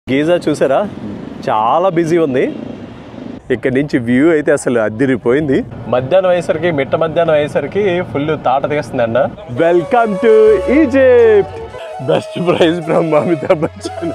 Giza చూసారా చాలా busy ఉంది ఇక్కడ నుంచి వ్యూ అయితే అసలు అద్దిరిపోయింది మధ్యాహ్నం అయ్యేసరికి మిట్ట మధ్యాహ్నం అయ్యేసరికి ఫుల్ తాట తీస్తుందండ welcome to Egypt best prize from Amitabh Bachchan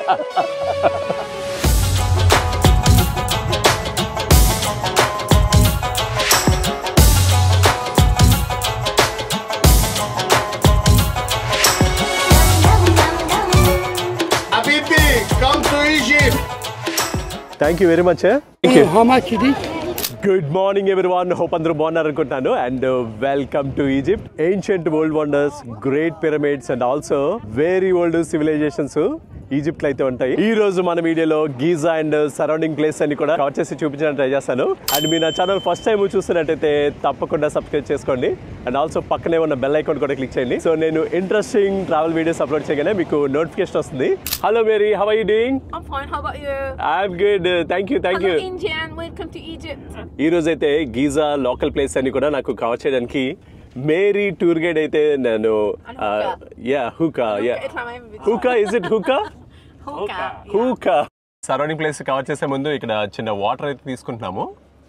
Habibi, come to Egypt. Thank you very much How much it is? Good morning everyone hope అందరూ బాగున్నారు అనుకుంటాను and welcome to Egypt ancient world wonders great pyramids and also very old civilizations Egypt లో అయితే ఉంటాయి ఈ రోజు మన వీడియోలో గీజా అండ్ సరౌండింగ్ ప్లేస్ అన్ని కూడా కవర్ చేసి చూపించడానికి ట్రై చేస్తాను అండ్ మీరు నా ఛానల్ ఫస్ట్ టైం చూస్తున్నట్టయితే తప్పకుండా సబ్స్క్రైబ్ చేసుకోండి అండ్ ఆల్సో పక్కనే ఉన్న బెల్ ఐకాన్ కూడా క్లిక్ చేయండి సో నేను ఇంట్రెస్టింగ్ ట్రావెల్ వీడియోస్ అప్లోడ్ చేయగానే మీకు నోటిఫికేషన్ వస్తుంది hello Mary how are you doing I'm fine. How about you? I'm good thank you thank you Hello, Indian. Welcome to Egypt. ఈ రోజు అయితే Giza local place అని కూడా నాకు కవర్ చేయడానికి మేరీ టూర్ గైడ్ అయితే నేను And hookah. Yeah hookah yeah It's my name. Hookah is it hookah Hookah. Yeah. Hookah surrounding place cover చేసే ముందు ఇక్కడ చిన్న వాటర్ అయితే తీసుకుంటున్నాము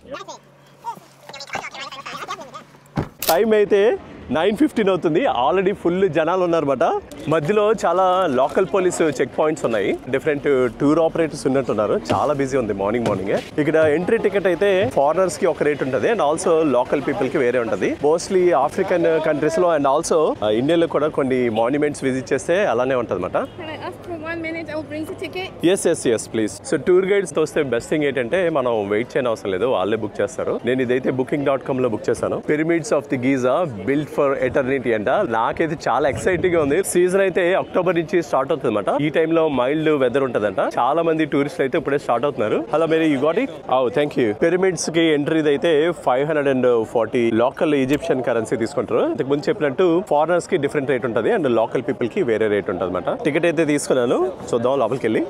టైం అయితే నైన్ ఫిఫ్టీన్ అవుతుంది ఆల్రెడీ ఫుల్ జనాలు ఉన్నారన్నమాట మధ్యలో చాలా లోకల్ పోలీస్ చెక్ పాయింట్స్ ఉన్నాయి డిఫరెంట్ టూర్ ఆపరేటర్స్ ఉన్నట్టున్నారు చాలా బిజీ ఉంది మార్నింగ్ మార్నింగ్ ఇక్కడ ఎంట్రీ టికెట్ అయితే ఫారినర్స్ కి ఒక రేట్ ఉంటుంది అండ్ ఆల్సో లోకల్ పీపుల్ కి వేరే ఉంటుంది మోస్ట్లీ ఆఫ్రికన్ కంట్రీస్ లో అండ్ ఆల్సో ఇండియాలో కూడా కొన్ని మాన్యుమెంట్స్ విజిట్ చేస్తే అలానే ఉంటుంది అనమాట Can I ask for one minute? I will bring the ticket. Yes yes yes please so tour guides తో వస్తే బెస్ట్ థింగ్ ఏంటంటే మనం వెయిట్ చేయని అవసరం లేదు వాళ్ళే బుక్ చేస్తారు నేను ఇదైతే బుకింగ్ డాట్ కామ్ లో బుక్ చేశాను pyramids of the Giza build for eternity అంట నాకైతే చాలా ఎక్సైటింగ్ గా ఉంది సీజన్ అయితే అక్టోబర్ నుంచి స్టార్ట్ అవుతుంది అనమాట ఈ టైంలో మైల్డ్ వెదర్ ఉంటదంట చాలా మంది టూరిస్ట్ అయితే ఇప్పుడే స్టార్ట్ అవుతున్నారు hello Mary you got it oh thank you pyramids కి ఎంట్రీ అయితే five hundred and forty local Egyptian currency తీసుకుంటారు ఇంతకు ముందు చెప్పినట్టు ఫారినర్స్ కి డిఫరెంట్ రేట్ ఉంటుంది అండ్ లోకల్ పీపుల్ కి వేరే రేట్ ఉంటుంది అనమాట టికెట్ అయితే తీసుకున్నాను చూద్దాం లోపలికి వెళ్ళి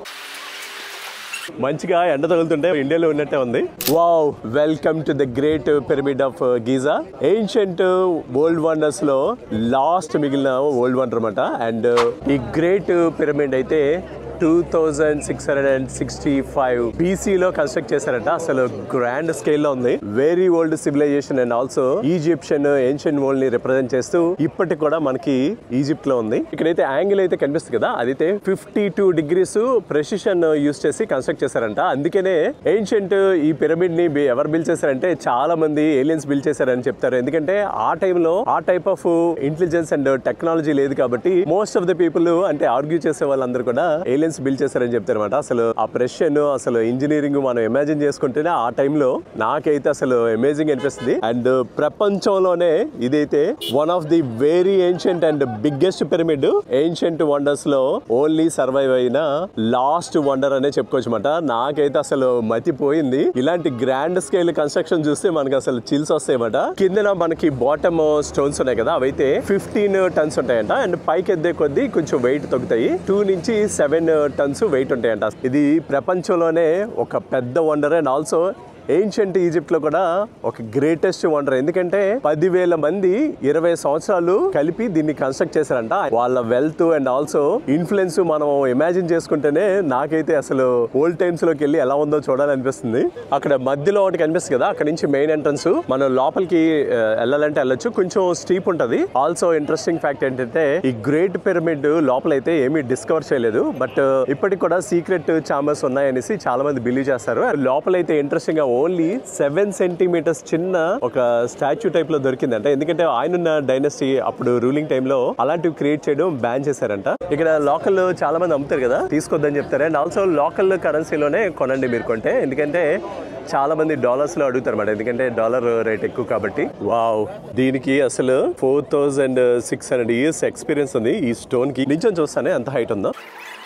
మంచిగా ఎండ తగులుతుంటే ఇండియాలో ఉన్నట్టే ఉంది wow welcome to the great pyramid of Giza ancient world wonders లో లాస్ట్ మిగిలిన వరల్డ్ వండర్ అనమాట అండ్ ఈ గ్రేట్ పిరమిడ్ అయితే two thousand six hundred and sixty five బీసీలో కన్స్ట్రక్ట్ చేశారంట అసలు గ్రాండ్ స్కేల్ లో ఉంది very old civilization and also Egyptian ancient world ని రిప్రజెంట్ చేస్తూ ఇప్పటికి కూడా మనకి ఈజిప్ట్ లో ఉంది ఇక్కడైతే యాంగిల్ అయితే కనిపిస్తుంది కదా అదైతే fifty two degrees precision use చేసి కన్స్ట్రక్ట్ చేశారంట అందుకనే ఏన్షియంట్ ఈ పిరమిడ్ ని బి- ఎవరు బిల్డ్ చేశారంటే చాలా మంది ఏలియన్స్ బిల్డ్ చేశారని చెప్తారు ఎందుకంటే ఆ టైంలో ఆ type of intelligence and technology లేదు కాబట్టి మోస్ట్ ఆఫ్ ద పీపుల్ అంటే ఆర్గ్యూ చేసే వాళ్ళందరూ కూడా ఏలియన్స్ బిల్డ్ చేశారని చెప్తారు అనమాట అసలు ఆ ప్రెషన్ అసలు ఇంజనీరింగ్ మనం ఇమాజిన్ చేసుకుంటేనే ఆ టైంలో నాకైతే అసలు అమేజింగ్ అనిపిస్తుంది అండ్ ప్రపంచంలోనే ఇదైతే one of the very ancient and biggest pyramid ancient wonders లో ఓన్లీ సర్వైవ్ అయిన లాస్ట్ వండర్ అనే చెప్పుకోవచ్చు అనమాట నాకైతే అసలు మతిపోయింది ఇలాంటి గ్రాండ్ స్కేల్ కన్స్ట్రక్షన్ చూస్తే మనకి అసలు చిల్స్ వస్తాయన్నమాట కిందన మనకి బాటమ్ స్టోన్స్ ఉన్నాయి కదా అవైతే ఫిఫ్టీన్ టన్స్ ఉంటాయంట అండ్ పైకి ఎద్దే కొద్దీ కొంచెం వెయిట్ తగ్గుతాయి టూ నుంచి సెవెన్ టన్స్ వెయిట్ ఉంటాయంట ఇది ప్రపంచంలోనే ఒక పెద్ద wonder and also ancient Egypt లో కూడా ఒక గ్రేటెస్ట్ వండర్ ఎందుకంటే పదివేల మంది ఇరవై సంవత్సరాలు కలిపి దీన్ని కన్స్ట్రక్ట్ చేశారంట వాళ్ళ వెల్త్ అండ్ ఆల్సో ఇన్ఫ్లుయెన్స్ మనం ఇమాజిన్ చేసుకుంటేనే నాకైతే అసలు ఓల్డ్ టైమ్స్ లోకి వెళ్ళి ఎలా ఉందో చూడాలనిపిస్తుంది అక్కడ మధ్యలో ఒకటి కనిపిస్తుంది కదా అక్కడ నుంచి మెయిన్ ఎంట్రన్స్ మనం లోపలికి ఆ, వెళ్ళాలంటే వెళ్ళొచ్చు కొంచెం స్టీప్ ఉంటది ఆల్సో ఇంట్రెస్టింగ్ ఫ్యాక్ట్ ఏంటంటే ఈ గ్రేట్ పిరమిడ్ లోపలైతే ఏమీ డిస్కవర్ చేయలేదు బట్ ఇప్పటికి కూడా సీక్రెట్ చాంబర్స్ ఉన్నాయనేసి చాలా మంది బిలీవ్ చేస్తారు లోపలైతే ఇంట్రెస్టింగ్ గా ఓన్లీ సెవెన్ సెంటీమీటర్స్ చిన్న ఒక స్టాచ్యూ టైప్ లో దొరికిందంట ఎందుకంటే ఆయనున్న డైనస్టీ అప్పుడు రూలింగ్ టైంలో అలాంటివి క్రియేట్ చేయడం బ్యాన్ చేశారంట ఇక్కడ లోకల్ చాలా మంది అమ్ముతారు కదా తీసుకొద్దని చెప్తారు అండ్ ఆల్సో లోకల్ కరెన్సీలోనే కొనండి మీరు కొంటే ఎందుకంటే చాలా మంది డాలర్స్ లో అడుగుతారు అన్నమాట ఎందుకంటే డాలర్ రేట్ ఎక్కువ కాబట్టి వావ్ దీనికి అసలు four thousand six hundred years experience ఉంది ఈ స్టోన్ కి నించొని చూస్తానే ఎంత హైట్ ఉందో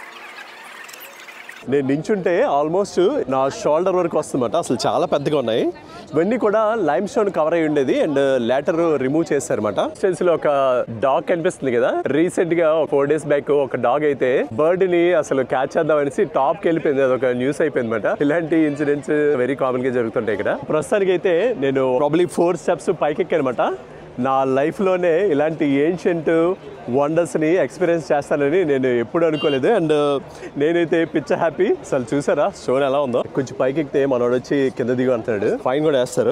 నేను నించుంటే ఆల్మోస్ట్ నా షోల్డర్ వరకు వస్తుందన్నమాట అసలు చాలా పెద్దగా ఉన్నాయి ఇవన్నీ కూడా లైమ్ స్టోన్ కవర్ అయి ఉండేది అండ్ లేటర్ రిమూవ్ చేశారన్నమాట స్టెన్స్ లో ఒక డాగ్ కనిపిస్తుంది కదా రీసెంట్ గా ఫోర్ డేస్ బ్యాక్ ఒక డాగ్ అయితే బర్డ్ ని అసలు క్యాచ్ చేద్దాం అనేసి టాప్ కి వెళ్ళిపోయింది అదొక న్యూస్ అయిపోయింది అనమాట ఇలాంటి ఇన్సిడెంట్స్ వెరీ కామన్ గా జరుగుతుంటాయి ఇక్కడ ప్రస్తుతానికి అయితే నేను ప్రాబ్లీ ఫోర్ స్టెప్స్ పైకి ఎక్కానమాట నా లైఫ్లోనే ఇలాంటి ఏన్షియంట్ వండర్స్ని ఎక్స్పీరియన్స్ చేస్తానని నేను ఎప్పుడు అనుకోలేదు అండ్ నేనైతే పిచ్చ హ్యాపీ అసలు చూసారా షోన్ ఎలా ఉందో కొంచెం పైకి ఎక్కితే మనోడు వచ్చి కింద దిగు అంటున్నాడు ఫైన్ కూడా వేస్తారు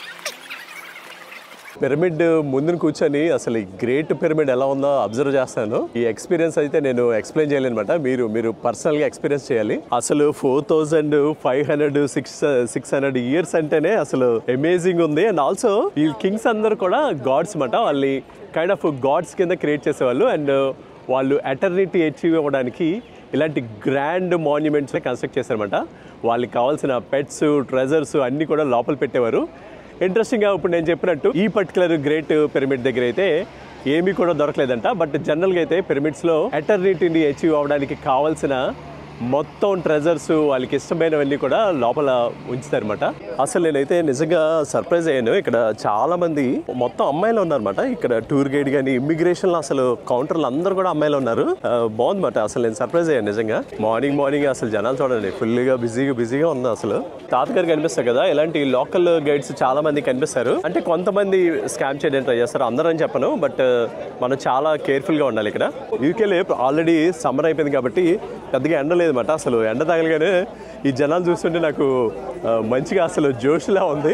పిరమిడ్ ముందున కూర్చొని అసలు ఈ గ్రేట్ పిరమిడ్ ఎలా ఉందో అబ్జర్వ్ చేస్తాను ఈ ఎక్స్పీరియన్స్ అయితే నేను ఎక్స్ప్లెయిన్ చేయలేనమాట మీరు మీరు పర్సనల్గా ఎక్స్పీరియన్స్ చేయాలి అసలు four thousand five hundred six six hundred years అంటేనే అసలు అమేజింగ్ ఉంది అండ్ ఆల్సో ఈ కింగ్స్ అందరూ కూడా గాడ్స్ మాట వాళ్ళని కైండ్ ఆఫ్ గాడ్స్ కింద క్రియేట్ చేసేవాళ్ళు అండ్ వాళ్ళు ఎటర్నిటీ అచీవ్ అవ్వడానికి ఇలాంటి గ్రాండ్ మాన్యుమెంట్స్ కన్స్ట్రక్ట్ చేశారన్నమాట వాళ్ళకి కావాల్సిన పెట్స్ ట్రెజర్స్ అన్నీ కూడా లోపల పెట్టేవారు ఇంట్రెస్టింగ్గా ఇప్పుడు నేను చెప్పినట్టు ఈ పర్టికులర్ గ్రేట్ పిరమిడ్ దగ్గర అయితే ఏమీ కూడా దొరకలేదంట బట్ జనరల్గా అయితే పిరమిడ్స్లో ఎటర్నిటీని అచీవ్ అవ్వడానికి కావాల్సిన మొత్తం ట్రెజర్స్ వాళ్ళకి ఇష్టమైనవన్నీ కూడా లోపల ఉంచుతారన్నమాట అసలు నేనైతే నిజంగా సర్ప్రైజ్ అయ్యాను ఇక్కడ చాలా మంది మొత్తం అమ్మాయిలు ఉన్నారన్నమాట ఇక్కడ టూర్ గైడ్ కానీ ఇమ్మిగ్రేషన్ లో అసలు కౌంటర్లు అందరూ కూడా అమ్మాయిలు ఉన్నారు ఆ, బాగుందన్నమాట అసలు నేను సర్ప్రైజ్ అయ్యాను నిజంగా మార్నింగ్ మార్నింగ్ అసలు జనాలు చూడండి ఫుల్గా బిజీగా బిజీగా ఉంది అసలు తాతగారు కనిపిస్తారు కదా ఇలాంటి లోకల్ గైడ్స్ చాలా మంది కనిపిస్తారు అంటే కొంతమంది స్కామ్ చేయడానికి ట్రై చేస్తారు అందరూ అని చెప్పను బట్ మనం చాలా కేర్ఫుల్ గా ఉండాలి ఇక్కడ యూకేలో ఆల్రెడీ సమ్మర్ అయిపోయింది కాబట్టి పెద్దగా ఎండ లేదన్నమాట అసలు ఎండ తగలగానే ఈ జనాలు చూస్తుంటే నాకు ఆ, మంచిగా అసలు జోష్లా ఉంది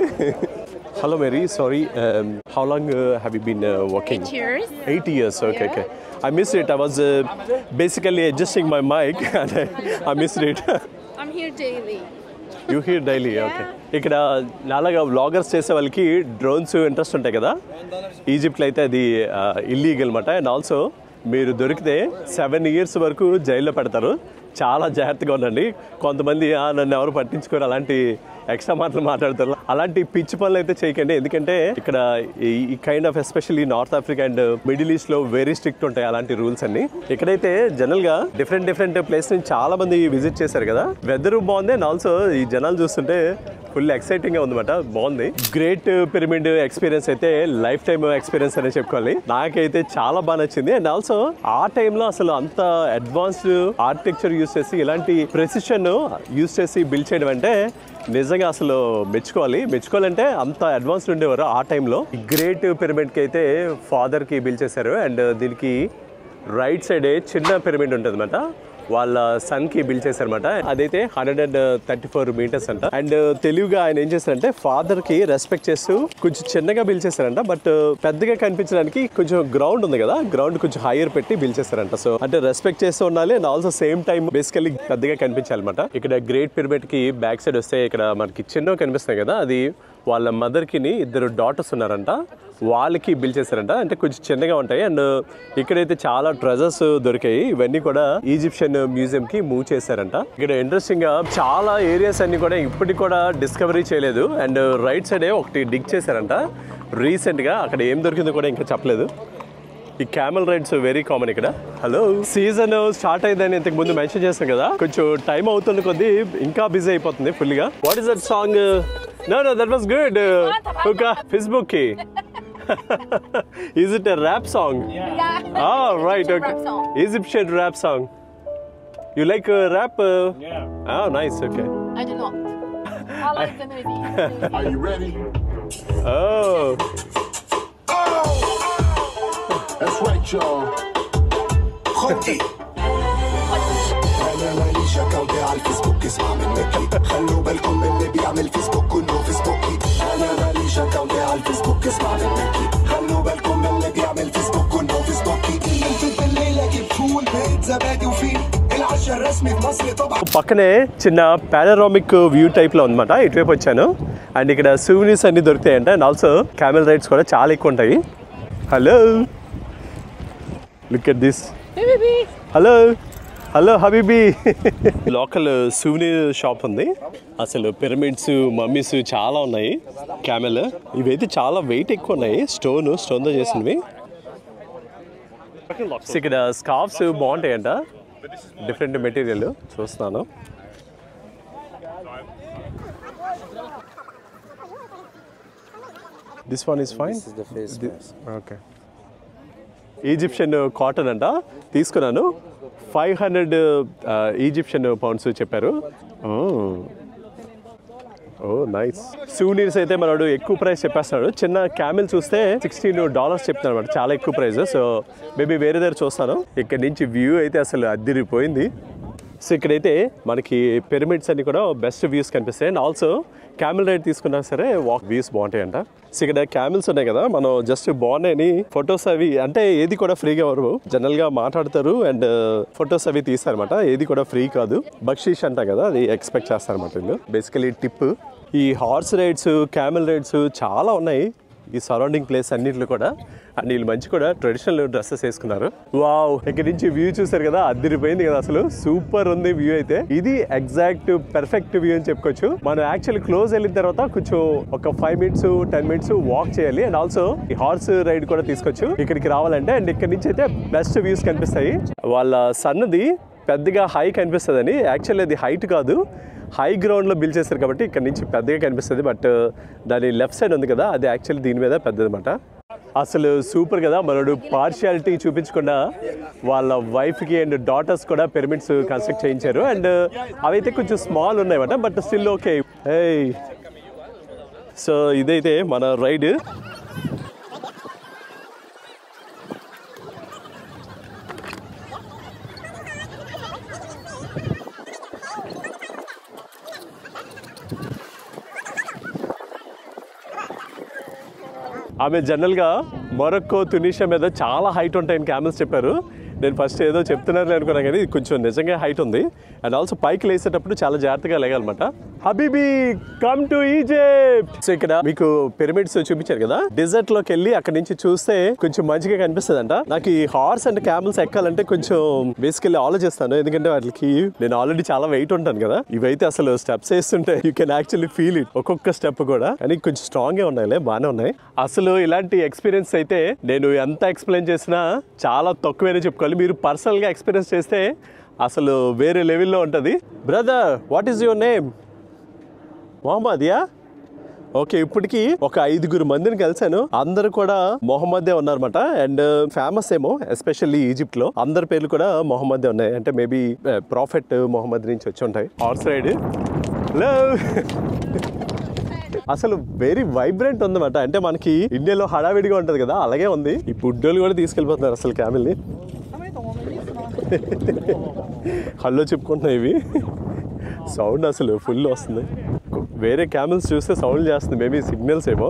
hello Mary sorry how long have you been working Cheers. Eight years, okay, okay. I missed it. I was uh, basically adjusting my mic and I, I missed it. I'm here daily. You here daily okay ఇక్కడ నాలాగా vloggers చేసే వాళ్ళకి drones interest ఉంటాయి కదా ఈజిప్ట్లో అయితే అది illegal అనమాట and also మీరు దొరికితే సెవెన్ ఇయర్స్ వరకు జైల్లో పెడతారు చాలా జాగ్రత్తగా ఉండండి కొంతమంది "ఆ, నన్ను ఎవరు పట్టించుకోరు అలాంటి ఎక్స్ట్రా మాటలు మాట్లాడతారు అలాంటి పిచ్చి పనులు అయితే చేయకండి ఎందుకంటే ఇక్కడ ఈ- ఈ kind of especially North Africa and Middle East లో వెరీ స్ట్రిక్ట్ ఉంటాయి అలాంటి రూల్స్ అన్ని ఇక్కడైతే జనరల్ గా డిఫరెంట్ డిఫరెంట్ ప్లేస్ నుంచి చాలా మంది విజిట్ చేశారు కదా వెదర్ బాగుంది అండ్ ఆల్సో ఈ జనాలు చూస్తుంటే ఫుల్ ఎక్సైటింగ్ గా ఉందన్నమాట బాగుంది గ్రేట్ పిరమిడ్ ఎక్స్పీరియన్స్ అయితే లైఫ్ టైమ్ ఎక్స్పీరియన్స్ అనే చెప్పుకోవాలి నాకైతే చాలా బాగా నచ్చింది అండ్ ఆల్సో ఆ టైంలో అసలు అంత అడ్వాన్స్డ్ ఆర్కిటెక్చర్ యూస్ చేసి ఇలాంటి ప్రెసిషన్ యూస్ చేసి బిల్డ్ చేయడం అంటే నిజంగా అసలు మెచ్చుకోవాలి మెచ్చుకోవాలంటే అంత అడ్వాన్స్డ్ ఉండేవారు ఆ టైంలో గ్రేట్ పిరమిడ్కి అయితే ఫాదర్కి బిల్డ్ చేశారు అండ్ దీనికి రైట్ సైడే చిన్న పిరమిడ్ ఉంటుంది అనమాట వాళ్ళ సన్ కి బిల్డ్ చేశారనమాట అదైతే hundred and thirty four meters అంట అండ్ తెలివిగా ఆయన ఏం చేశారంటే ఫాదర్ కి రెస్పెక్ట్ చేస్తూ కొంచెం చిన్నగా బిల్డ్ చేశారంట బట్ పెద్దగా కనిపించడానికి కొంచెం గ్రౌండ్ ఉంది కదా గ్రౌండ్ కొంచెం హైయర్ పెట్టి బిల్డ్ చేశారంట సో అంటే రెస్పెక్ట్ చేస్తూ ఉండాలి and also same time basically పెద్దగా కనిపించాలన్నమాట ఇక్కడ గ్రేట్ పిరమిడ్ కి బ్యాక్ సైడ్ వస్తే ఇక్కడ మనకి చిన్న కనిపిస్తాయి కదా అది వాళ్ళ మదర్ కి ఇద్దరు డాటర్స్ ఉన్నారంట వాళ్ళకి బిల్ చేశారంట అంటే కొంచెం చిన్నగా ఉంటాయి అండ్ ఇక్కడైతే చాలా ట్రెజర్స్ దొరికాయి ఇవన్నీ కూడా ఈజిప్షియన్ మ్యూజియం కి మూవ్ చేశారంట ఇక్కడ ఇంట్రెస్టింగ్ గా చాలా ఏరియాస్ అన్ని కూడా ఇప్పటికి కూడా డిస్కవరీ చేయలేదు అండ్ రైట్ సైడ్ ఒకటి డిగ్ చేశారంట రీసెంట్ గా అక్కడ ఏం దొరికిందో కూడా ఇంకా చెప్పలేదు ఈ క్యామెల్ రైడ్స్ వెరీ కామన్ ఇక్కడ హలో సీజన్ స్టార్ట్ అయిందని ఇంతకు ముందు మెన్షన్ చేస్తాం కదా కొంచెం టైం అవుతున్న కొద్దీ ఇంకా బిజీ అయిపోతుంది ఫుల్ గా what is that song no no that was good ఒక ఫేస్బుక్ కి is it a rap song Yeah. Ah, right, Egyptian okay. rap song. Egyptian rap song. You like uh, rap? Uh? Yeah. Oh, nice. Okay. I do not. I like the movie. Are you ready? Oh, That's right, y'all. خدي انا ماليش اكونت على الفيسبوك اسمع مني خلوا بالكم من اللي بيعمل فيسبوك انه فيسبوكي انا ماليش اكونت على الفيسبوك اسمع مني خلوا بالكم من اللي بيعمل فيسبوك انه فيسبوكي انت بالليل اجيب فول بيت زبادي وفيل العشاء الرسمي في مصر طبعا పక్కనే చిన్న panoramic view type లో ఉందన్నమాట ఇటువైపు వచ్చాను and ఇక్కడ souvenirs అన్ని దొరుకుతాయంట and also camel rides కూడా చాలా ఎక్కువ ఉంటాయి hello look at this Hey, baby. Hello hello హబీబీ లోకల్ సూవనీర్ షాప్ ఉంది అసలు పిరమిడ్స్ మమ్మీస్ చాలా ఉన్నాయి క్యామెల్ ఇవైతే చాలా వెయిట్ ఎక్కువ ఉన్నాయి స్టోన్ స్టోన్తో చేసినవి ఇక్కడ స్కార్ఫ్స్ బాగుంటాయంట డిఫరెంట్ మెటీరియల్ చూస్తున్నాను this one is fine okay Egyptian cotton అంట తీసుకున్నాను ఫైవ్ హండ్రెడ్ ఈజిప్షియన్ పౌండ్స్ చెప్పారు ఓ నైస్ సూనీర్స్ అయితే మనడు ఎక్కువ ప్రైస్ చెప్పేస్తున్నాడు చిన్న క్యామిల్ చూస్తే సిక్స్టీన్ డాలర్స్ చెప్తున్నాడు అనమాట చాలా ఎక్కువ ప్రైస్ సో మేబీ వేరే దగ్గర చూస్తాను ఇక్కడ నుంచి వ్యూ అయితే అసలు అద్దిరిపోయింది సో ఇక్కడైతే మనకి పిరమిడ్స్ అన్ని కూడా బెస్ట్ వ్యూస్ కనిపిస్తాయి అండ్ ఆల్సో క్యామిల్ రైడ్ తీసుకున్నా సరే వాక్ వ్యూస్ బాగుంటాయంట సో ఇక్కడ క్యామిల్స్ ఉన్నాయి కదా మనం జస్ట్ బాగున్నాయని ఫొటోస్ అవి అంటే ఏది కూడా ఫ్రీగా ఎవరు జనరల్ గా మాట్లాడతారు అండ్ ఫొటోస్ అవి తీస్తారనమాట ఏది కూడా ఫ్రీ కాదు బక్షీష్ అంటాం కదా అది ఎక్స్పెక్ట్ చేస్తారనమాట వీళ్ళు బేసికలీ టిప్ ఈ హార్స్ రైడ్స్ క్యామిల్ రైడ్స్ చాలా ఉన్నాయి ఈ సరౌండింగ్ ప్లేస్ అన్నింటిలో కూడా అండ్ వీళ్ళు మంచి కూడా ట్రెడిషనల్ డ్రెస్సెస్ వేసుకున్నారు వావ్ ఇక్కడ నుంచి వ్యూ చూసారు కదా అదిరిపోయింది కదా అసలు సూపర్ ఉంది వ్యూ అయితే ఇది ఎగ్జాక్ట్ పెర్ఫెక్ట్ వ్యూ అని చెప్పుకోవచ్చు మనం యాక్చువల్లీ క్లోజ్ వెళ్ళిన తర్వాత కొంచెం ఒక five minutes ten minutes walk చేయాలి అండ్ ఆల్సో ఈ హార్స్ రైడ్ కూడా తీసుకోవచ్చు ఇక్కడికి రావాలంటే అండ్ ఇక్కడ నుంచి అయితే బెస్ట్ వ్యూస్ కనిపిస్తాయి వాళ్ళ సన్నది పెద్దగా హై కనిపిస్తుందని యాక్చువల్లీ అది హైట్ కాదు హై గ్రౌండ్లో బిల్ చేశారు కాబట్టి ఇక్కడ నుంచి పెద్దగా కనిపిస్తుంది బట్ దాని లెఫ్ట్ సైడ్ ఉంది కదా అది యాక్చువల్లీ దీని మీద పెద్దదన్నమాట అసలు సూపర్ కదా మనడు పార్షియాలిటీ చూపించకుండా వాళ్ళ వైఫ్కి అండ్ డాటర్స్ కూడా పిరమిడ్స్ కన్స్ట్రక్ట్ చేయించారు అండ్ అవైతే కొంచెం స్మాల్ ఉన్నాయన్నమాట బట్ స్టిల్ ఓకే ఏయ్ సో ఇదైతే మన రైడ్ ఆమె జనరల్గా మొరక్కో తునీషియా మీద చాలా హైట్ ఉంటాయని క్యామెల్స్ చెప్పారు నేను ఫస్ట్ ఏదో చెప్తున్నారు అనుకున్నాను కానీ ఇది కొంచెం నిజంగా హైట్ ఉంది అండ్ ఆల్సో పైకి లేసేటప్పుడు చాలా జాగ్రత్తగా లేగాలన్నమాట హబీబీ కమ్ టు ఈజిప్ట్ సో ఇక్కడ మీకు పిరమిడ్స్ చూపించారు కదా డెజర్ట్ లోకి వెళ్ళి అక్కడ నుంచి చూస్తే కొంచెం మంచిగా కనిపిస్తుంది అంట నాకు ఈ హార్స్ అండ్ క్యామెల్స్ ఎక్కాలంటే కొంచెం బేసికల్లీ ఆలోచిస్తాను ఎందుకంటే వాటికి నేను ఆల్రెడీ చాలా వెయిట్ ఉంటాను కదా ఇవైతే అసలు స్టెప్స్ వేస్తుంటే you can actually feel it ఒక్కొక్క స్టెప్ కూడా కానీ కొంచెం స్ట్రాంగ్ గా ఉన్నాయిలే బాగానే ఉన్నాయి అసలు ఇలాంటి ఎక్స్పీరియన్స్ అయితే నేను ఎంత ఎక్స్ప్లెయిన్ చేసినా చాలా తక్కువైనా చెప్పుకోవాలి మీరు పర్సనల్ గా ఎక్స్పీరియన్స్ చేస్తే అసలు వేరే లెవెల్లో ఉంటుంది brother what is your name మొహమ్మదియా ఓకే ఇప్పటికి ఒక ఐదుగురు మందిని కలిసాను అందరు కూడా మొహమ్మదే ఉన్నారన్నమాట అండ్ ఫేమస్ ఏమో ఎస్పెషల్లీ ఈజిప్ట్ లో అందరి పేర్లు కూడా మొహమ్మదే ఉన్నాయి అంటే మేబీ ప్రాఫిట్ మొహమ్మద్ నుంచి వచ్చి ఉంటాయి హార్స్ రైడ్ హలో అసలు వెరీ వైబ్రెంట్ ఉందన్నమాట అంటే మనకి ఇండియాలో హడావిడిగా ఉంటది కదా అలాగే ఉంది ఈ బుడ్డోలు కూడా తీసుకెళ్ళిపోతున్నారు అసలు క్యామిల్ని హల్లో చెప్పుకుంటున్నాయి ఇవి సౌండ్ అసలు ఫుల్ వస్తుంది వేరే క్యామెల్స్ చూస్తే సౌండ్ చేస్తుంది మేబీ సిగ్నల్స్ ఏమో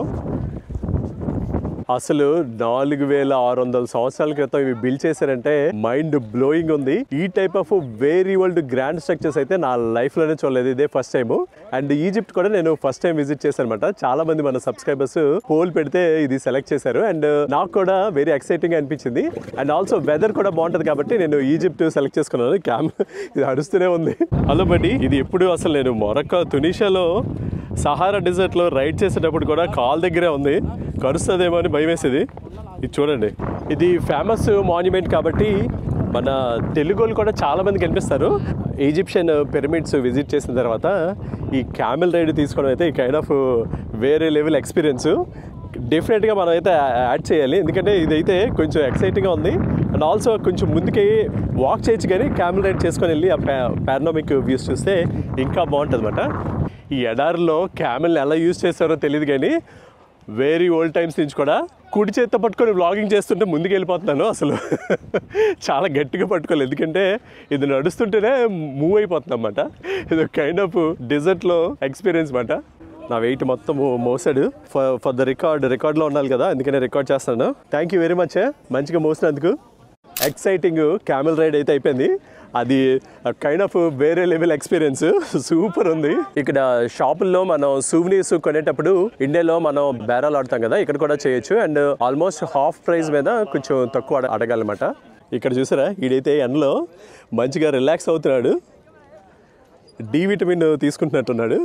అసలు నాలుగు వేల ఆరు వందల సంవత్సరాల క్రితం ఇవి బిల్డ్ చేశారంటే మైండ్ బ్లోయింగ్ ఉంది ఈ type of very world grand structures అయితే నా లైఫ్ లోనే చూడలేదు ఇదే ఫస్ట్ టైం అండ్ ఈజిప్ట్ కూడా నేను ఫస్ట్ టైం విజిట్ చేశాను అనమాట చాలా మంది మన సబ్స్క్రైబర్స్ పోల్ పెడితే ఇది సెలెక్ట్ చేశారు అండ్ నాకు కూడా వెరీ ఎక్సైటింగ్ అనిపించింది అండ్ ఆల్సో వెదర్ కూడా బాగుంటది కాబట్టి నేను ఈజిప్ట్ సెలెక్ట్ చేసుకున్నాను క్యామ్ ఇది అరుస్తూనే ఉంది హలో బడి ఇది ఎప్పుడు అసలు నేను మొరక్క తునిషాలో సహారా డెజర్ట్ లో రైడ్ చేసేటప్పుడు కూడా కాల్ దగ్గరే ఉంది కరుస్తుందేమో అని భయం వేసేది ఇది చూడండి ఇది ఫేమస్ మాన్యుమెంట్ కాబట్టి మన తెలుగు వాళ్ళు కూడా చాలా మంది కనిపిస్తారు ఈజిప్షియన్ పిరమిడ్స్ విజిట్ చేసిన తర్వాత ఈ క్యామెల్ రైడ్ తీసుకోవడం అయితే ఈ కైండ్ ఆఫ్ వేరే లెవెల్ ఎక్స్పీరియన్స్ డెఫినెట్గా మనం అయితే యాడ్ చేయాలి ఎందుకంటే ఇదైతే కొంచెం ఎక్సైటింగ్గా ఉంది అండ్ ఆల్సో కొంచెం ముందుకి వాక్ చేయొచ్చు కానీ క్యామెల్ రైడ్ చేసుకొని వెళ్ళి ఆ పారానమిక్ వ్యూస్ చూస్తే ఇంకా బాగుంటుంది అనమాట ఈ ఎడారిలో క్యామెల్ని ఎలా యూజ్ చేస్తారో తెలియదు కానీ వెరీ ఓల్డ్ టైమ్స్ నుంచి కూడా కుడి చేత్తో పట్టుకొని వ్లాగింగ్ చేస్తుంటే ముందుకు వెళ్ళిపోతున్నాను అసలు చాలా గట్టిగా పట్టుకోలేదు ఎందుకంటే ఇది నడుస్తుంటేనే మూవ్ అయిపోతుంది అనమాట ఇది కైండ్ ఆఫ్ డిజర్ట్లో ఎక్స్పీరియన్స్ అనమాట నా వెయిట్ మొత్తం మోసాడు ఫర్ ఫర్ ద రికార్డ్ రికార్డ్లో ఉండాలి కదా అందుకనే రికార్డ్ చేస్తాను థ్యాంక్ యూ వెరీ మచ్ మంచిగా మోసినందుకు ఎక్సైటింగ్ క్యామెల్ రైడ్ అయితే అయిపోయింది అది కైండ్ ఆఫ్ వేరే లెవెల్ ఎక్స్పీరియన్స్ సూపర్ ఉంది ఇక్కడ షాపుల్లో మనం సూవనీర్స్ కొనేటప్పుడు ఇండియాలో మనం బేరాలు ఆడతాం కదా ఇక్కడ కూడా చేయొచ్చు అండ్ ఆల్మోస్ట్ హాఫ్ ప్రైస్ మీద కొంచెం తక్కువ అడ- అడగాలన్నమాట ఇక్కడ చూసారా ఈడైతే ఎండలో మంచిగా రిలాక్స్ అవుతున్నాడు డి విటమిన్ తీసుకుంటున్నట్టున్నాడు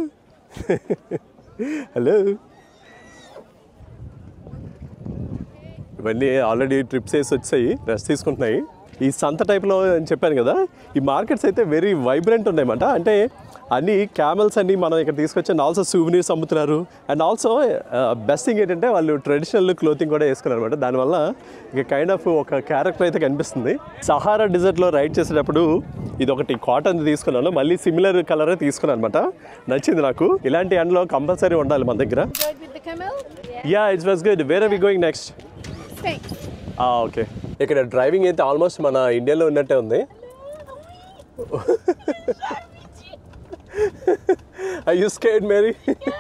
హలో ఇవన్నీ ఆల్రెడీ ట్రిప్స్ వేసి వచ్చాయి రెస్ట్ తీసుకుంటున్నాయి ఈ సంత టైప్లో అని చెప్పాను కదా ఈ మార్కెట్స్ అయితే వెరీ వైబ్రెంట్ ఉన్నాయన్నమాట అంటే అన్ని క్యామెల్స్ అన్ని మనం ఇక్కడ తీసుకొచ్చి అండ్ ఆల్సో సూవినీర్స్ అమ్ముతున్నారు అండ్ ఆల్సో బెస్ట్ థింగ్ ఏంటంటే వాళ్ళు ట్రెడిషనల్ క్లోతింగ్ కూడా వేసుకున్నారు అనమాట దానివల్ల ఇక కైండ్ ఆఫ్ ఒక క్యారెక్టర్ అయితే కనిపిస్తుంది సహారా డిజర్ట్లో రైడ్ చేసేటప్పుడు ఇది ఒకటి కాటన్ తీసుకున్నాను మళ్ళీ సిమిలర్ కలరే తీసుకున్నాను అనమాట నచ్చింది నాకు ఇలాంటి ఎండలో కంపల్సరీ ఉండాలి మన దగ్గర Enjoyed with the camel? Yeah it's was good where are we going next Spain. Okay ఇక్కడ డ్రైవింగ్ అయితే ఆల్మోస్ట్ మన ఇండియాలో ఉన్నట్టే ఉంది I you scared Mary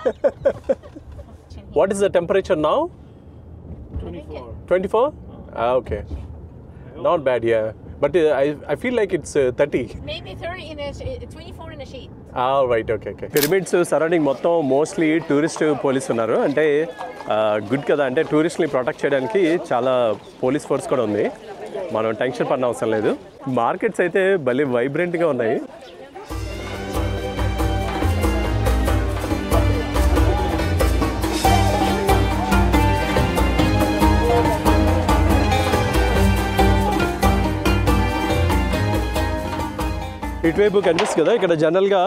what is the temperature now twenty four okay not bad yeah but I I feel like it's thirty Maybe 30 in a, sh- 24 in a shade. Right okay okay pyramids surrounding మొత్తం mostly tourist police ఉన్నారు అంటే good కదా అంటే టూరిస్ట్ని protect చేయడానికి చాలా police force కూడా ఉంది మనం టెన్షన్ పడిన అవసరం లేదు మార్కెట్స్ అయితే భలే వైబ్రెంట్గా ఉన్నాయి ఇటువైపు కనిపిస్తుంది కదా ఇక్కడ జనరల్గా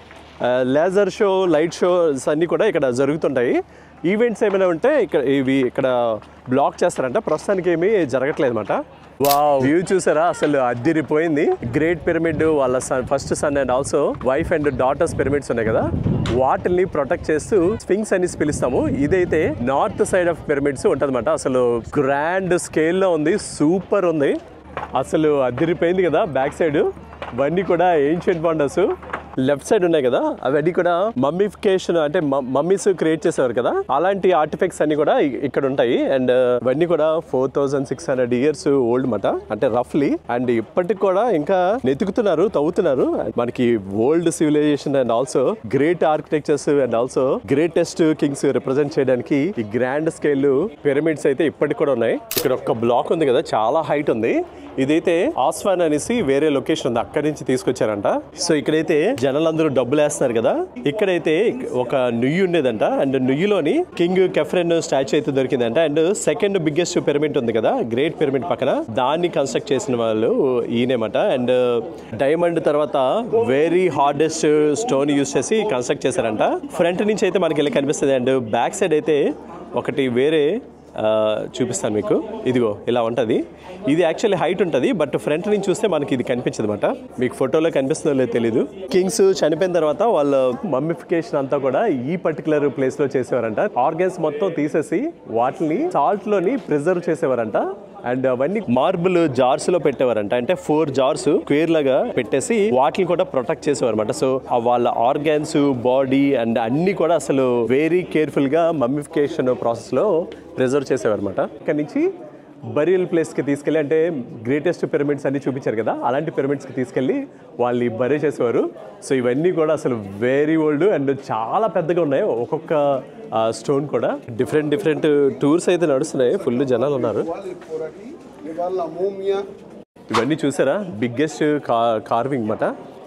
లేజర్ షో లైట్ షోస్ అన్నీ కూడా ఇక్కడ జరుగుతుంటాయి ఈవెంట్స్ ఏమైనా ఉంటే ఇక్కడ ఇవి ఇక్కడ బ్లాక్ చేస్తారంట ప్రస్తుతానికి ఏమీ జరగట్లేదు అనమాట వా వ్యూ చూసారా అసలు అద్దిరిపోయింది గ్రేట్ పిరమిడ్ వాళ్ళ son first son and also wife and daughters pyramids ఉన్నాయి కదా వాటిని ప్రొటెక్ట్ చేస్తూ స్వింగ్స్ అని పిలుస్తాము ఇదైతే నార్త్ సైడ్ ఆఫ్ పిరమిడ్స్ ఉంటుందన్నమాట అసలు గ్రాండ్ స్కేల్లో ఉంది సూపర్ ఉంది అసలు అదిరిపోయింది కదా బ్యాక్ సైడ్ ఇవన్నీ కూడా ఏన్షియంట్ వండర్స్ లెఫ్ట్ సైడ్ ఉన్నాయి కదా అవన్నీ కూడా మమ్మిఫికేషన్ అంటే మమ్మీస్ క్రియేట్ చేసేవారు కదా అలాంటి ఆర్టిఫెక్ట్స్ అన్ని కూడా ఇ- ఇక్కడ ఉంటాయి అండ్ ఇవన్నీ కూడా four thousand six hundred years old మాట అంటే రఫ్లీ అండ్ ఇప్పటికి కూడా ఇంకా నెతుకుతున్నారు తవ్వుతున్నారు మనకి old civilization and also great architectures and also greatest kings represent చేయడానికి ఈ గ్రాండ్ స్కేల్ పిరమిడ్స్ అయితే ఇప్పటికి కూడా ఉన్నాయి ఇక్కడ ఒక బ్లాక్ ఉంది కదా చాలా హైట్ ఉంది ఇదైతే ఆస్వాన్ అనేసి వేరే లొకేషన్ ఉంది అక్కడి నుంచి తీసుకొచ్చారంట సో ఇక్కడైతే జనాలందరూ డబ్బులు వేస్తున్నారు కదా ఇక్కడైతే ఒక నుయ్యి ఉండేదంట అండ్ నుయ్యిలోని కింగ్ కెఫ్రెన్ స్టాచ్యూ అయితే దొరికిందంట అండ్ సెకండ్ బిగ్గెస్ట్ పిరమిడ్ ఉంది కదా గ్రేట్ పిరమిడ్ పక్కన దాన్ని కన్స్ట్రక్ట్ చేసిన వాళ్ళు ఈయనేమాట అండ్ డైమండ్ తర్వాత వెరీ హార్డెస్ట్ స్టోన్ యూస్ చేసి కన్స్ట్రక్ట్ చేశారంట ఫ్రంట్ నుంచి అయితే మనకి ఇలా కనిపిస్తుంది అండ్ బ్యాక్ సైడ్ అయితే ఒకటి వేరే ఆ, చూపిస్తాను మీకు ఇదిగో ఇలా ఉంటుంది ఇది యాక్చువల్లీ హైట్ ఉంటుంది బట్ ఫ్రంట్ నుంచి చూస్తే మనకి ఇది కనిపించదు అనమాట మీకు ఫోటోలో కనిపిస్తుందో లేదో తెలీదు కింగ్స్ చనిపోయిన తర్వాత వాళ్ళ మమ్మిఫికేషన్ అంతా కూడా ఈ పర్టికులర్ ప్లేస్ లో చేసేవారంట ఆర్గన్స్ మొత్తం తీసేసి వాటిని సాల్ట్ లోని ప్రిజర్వ్ చేసేవారంట అండ్ అవన్నీ మార్బుల్ జార్స్ లో పెట్టేవారంట అంటే ఫోర్ జార్స్ స్క్వేర్ లాగా పెట్టేసి వాటిని కూడా ప్రొటెక్ట్ చేసేవారు అనమాట సో ఆ వాళ్ళ ఆర్గాన్స్ బాడీ అండ్ అన్ని కూడా అసలు వెరీ కేర్ఫుల్ గా మమ్మిఫికేషన్ ప్రాసెస్ లో ప్రిజర్వ్ చేసేవారు అనమాట ఇక్కడ నుంచి బరియల్ ప్లేస్కి తీసుకెళ్ళి అంటే గ్రేటెస్ట్ పిరమిడ్స్ అన్ని చూపించారు కదా అలాంటి పిరమిడ్స్కి తీసుకెళ్ళి వాళ్ళని బరే చేసేవారు సో ఇవన్నీ కూడా అసలు వెరీ ఓల్డ్ అండ్ చాలా పెద్దగా ఉన్నాయి ఒక్కొక్క స్టోన్ కూడా డిఫరెంట్ డిఫరెంట్ టూర్స్ అయితే నడుస్తున్నాయి ఫుల్ జనాలు ఉన్నారు por aquí, llevar la momia ఇవన్నీ చూసారా బిగ్గెస్ట్ కా కార్వింగ్ మాట